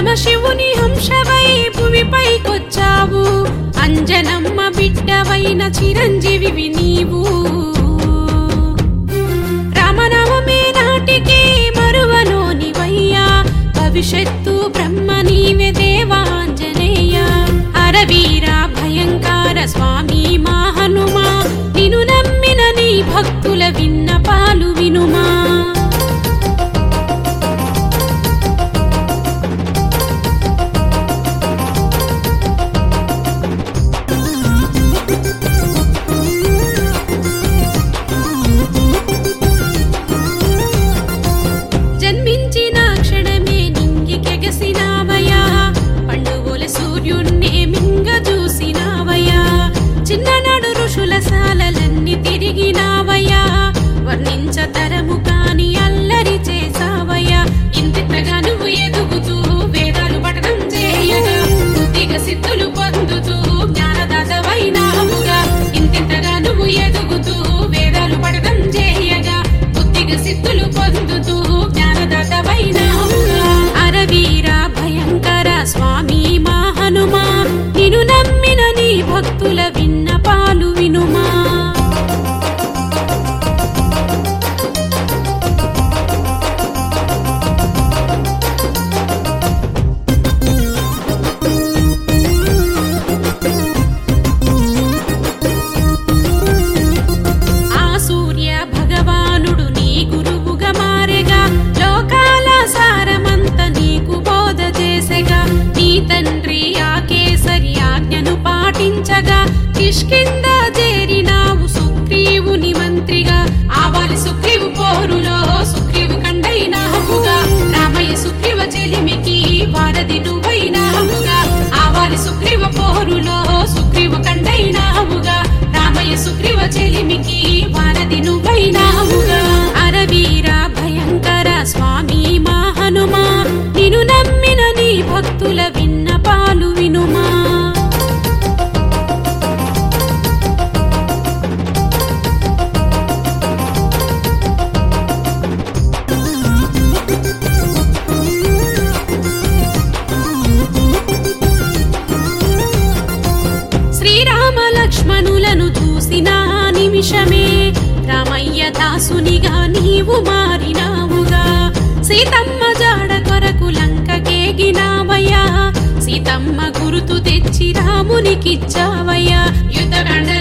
పరమశివుని హంసవై భువిపైకొచ్చావు అంజనమ్మ బిడ్డవైన చిరంజీవి నీవు రామనవమి నాటికి మరువలోనివయ్యా భవిష్యత్తు బ్రహ్మ నీవే దేవాంజనేయ అరవీర భయంకర స్వామి మా హనుమా నిను నమ్మిన నీ భక్తుల విన్నపాలు వినుమా జన్మించిన క్షణమే నింగికెగసినావయా పండుగల సూర్యుణ్ణి మింగ చూసినావయా చిన్ననాడు ఋషుల సాలలన్నీ తిరిగినావయా వర్ణించ తరము కాని అల్లరి చేసావయ్యా ఇంతింతగా నువ్వు ఎదుగుతూ వేదాలు పఠనం చేయగా బుద్ధిగా సిద్ధులు పొందుతూ జ్ఞానదాతవైనావుగా ఇంతింతగా నువ్వు ఎదుగుతూ వేదాలు పఠనం చేయగా బుద్ధిగా సిద్ధులు పొందుతూ జ్ఞానదాతవైనావుగా అరవీర భయంకర స్వామి మా హనుమా నిను నమ్మిన నీ భక్తుల విన్నపాలు వినుమా ఆ సూర్య భగవానుడు నీ గురువుగా మారెగా లోకాల సారమంత నీకు బోధ చేసెగా నీ తండ్రి ఆ కేసరి ఆజ్ఞను పాటించగా కిష్కింద చేరినావు సుగ్రీవుని మంత్రిగా ఆవాలి సుగ్రీవు పోరులో సుగ్రీవు కండైనావుగా రామయ్య సుగ్రీవ చెలిమికి వారధి నువ్వైనావుగా ఆవాలి సుగ్రీవ పోరులో సుగ్రీవు కండైనావుగా రామయ్య సుగ్రీవ చెలిమికి వారధి నువ్వైనావుగా అరవీర భయంకర స్వామి మా హనుమా నిను నమ్మిన నీ భక్తుల విన్నపాలు వినుమా శ్రీరామ లక్ష్మణులను చూసిన నిమిషమే రామయ్య దాసునిగా నీవు మారినావుగా సీతమ్మ జాడ కొరకు లంకకేగినావయ్యా సీతమ్మ గురుతు తెచ్చి రామునికిచ్చావయ్యా యుద్ధ